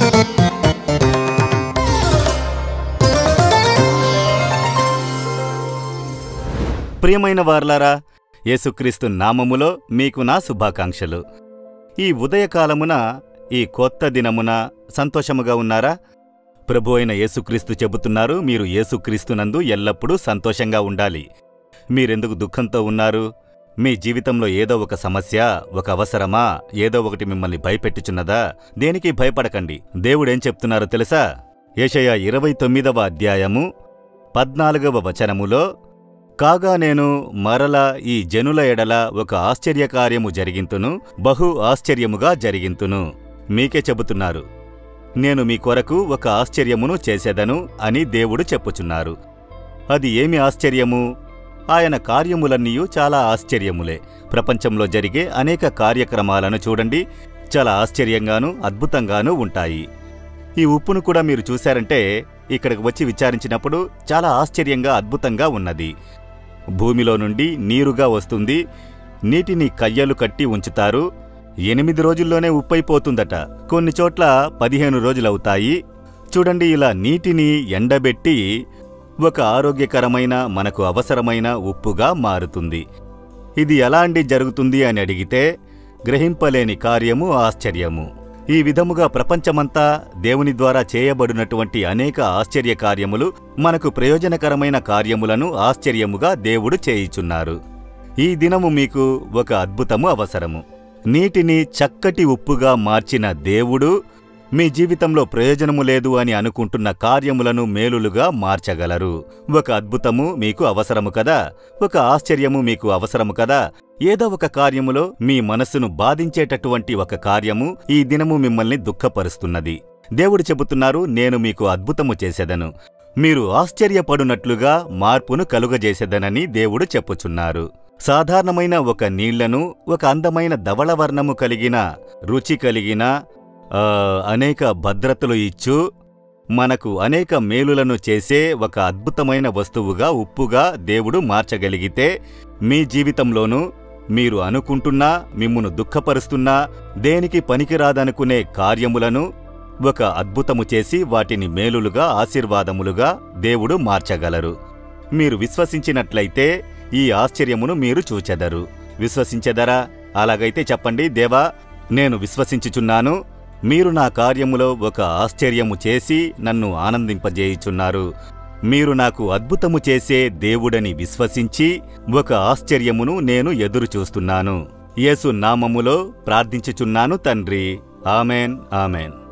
ప్రియమైన వార్లారా యేసుక్రీస్తు నామములో మీకు నా శుభాకాంక్షలు ఈ ఉదయకాలమున ఈ కొత్త దినమున సంతోషముగా ఉన్నారా ప్రభు అయిన యేసుక్రీస్తు చెబుతున్నారు మీరు యేసుక్రీస్తునందు ఎల్లప్పుడూ సంతోషంగా ఉండాలి మీరెందుకు దుఃఖంతో ఉన్నారు మీ జీవితంలో ఏదో ఒక సమస్య ఒక అవసరమా ఏదో ఒకటి మిమ్మల్ని భయపెట్టుచున్నదా దేనికి భయపడకండి దేవుడేం చెప్తున్నారో తెలుసా ఏషయ ఇరవై తొమ్మిదవ అధ్యాయము పద్నాలుగవ వచనములో కాగా నేను మరల ఈ జనుల ఎడల ఒక ఆశ్చర్యకార్యము జరిగింతును బహు ఆశ్చర్యముగా జరిగింతును మీకే చెబుతున్నారు నేను మీ కొరకు ఒక ఆశ్చర్యమును చేసేదను అని దేవుడు చెప్పుచున్నారు అది ఏమి ఆశ్చర్యము ఆయన కార్యములన్నీయూ చాలా ఆశ్చర్యములే ప్రపంచంలో జరిగే అనేక కార్యక్రమాలను చూడండి చాలా ఆశ్చర్యంగానూ అద్భుతంగానూ ఉంటాయి ఈ ఉప్పును కూడా మీరు చూశారంటే ఇక్కడికి వచ్చి విచారించినప్పుడు చాలా ఆశ్చర్యంగా అద్భుతంగా ఉన్నది భూమిలో నుండి నీరుగా వస్తుంది నీటిని కయ్యలు కట్టి ఉంచుతారు ఎనిమిది రోజుల్లోనే ఉప్పైపోతుందట కొన్ని చోట్ల పదిహేను రోజులవుతాయి చూడండి ఇలా నీటిని ఎండబెట్టి ఒక ఆరోగ్యకరమైన మనకు అవసరమైన ఉప్పుగా మారుతుంది ఇది ఎలాంటి జరుగుతుంది అని అడిగితే గ్రహింపలేని కార్యము ఆశ్చర్యము ఈ విధముగా ప్రపంచమంతా దేవుని ద్వారా చేయబడినటువంటి అనేక ఆశ్చర్య కార్యములు మనకు ప్రయోజనకరమైన కార్యములను ఆశ్చర్యముగా దేవుడు చేయుచున్నారు ఈ దినము మీకు ఒక అద్భుతము అవసరము నీటిని చక్కటి ఉప్పుగా మార్చిన దేవుడు మీ జీవితంలో ప్రయోజనము లేదు అని అనుకుంటున్న కార్యములను మేలులుగా మార్చగలరు ఒక అద్భుతము మీకు అవసరము కదా ఒక ఆశ్చర్యము మీకు అవసరము కదా ఏదో ఒక కార్యములో మీ మనస్సును బాధించేటటువంటి ఒక కార్యము ఈ దినము మిమ్మల్ని దుఃఖపరుస్తున్నది దేవుడు చెబుతున్నారు నేను మీకు అద్భుతము చేసేదను మీరు ఆశ్చర్యపడునట్లుగా మార్పును కలుగజేసేదనని దేవుడు చెప్పుచున్నారు సాధారణమైన ఒక నీళ్లను ఒక అందమైన ధవళవర్ణము కలిగిన రుచి కలిగిన ఆ, అనేక భద్రతలు ఇచ్చు మనకు అనేక మేలులను చేసే ఒక అద్భుతమైన వస్తువుగా ఉప్పుగా దేవుడు మార్చగలిగితే మీ జీవితంలోనూ మీరు అనుకుంటున్నా మిమ్మును దుఃఖపరుస్తున్నా దేనికి పనికిరాదనుకునే కార్యములను ఒక అద్భుతము చేసి వాటిని మేలులుగా ఆశీర్వాదములుగా దేవుడు మార్చగలరు మీరు విశ్వసించినట్లయితే ఈ ఆశ్చర్యమును మీరు చూచెదరు విశ్వసించెదరా అలాగైతే చెప్పండి దేవా నేను విశ్వసించుచున్నాను మీరు నా కార్యములో ఒక ఆశ్చర్యము చేసి నన్ను ఆనందింపజేయుచున్నారు మీరు నాకు అద్భుతము చేసే దేవుడని విశ్వసించి ఒక ఆశ్చర్యమును నేను ఎదురు చూస్తున్నాను యేసు నామములో ప్రార్థించుచున్నాను తండ్రి ఆమెన్ ఆమెన్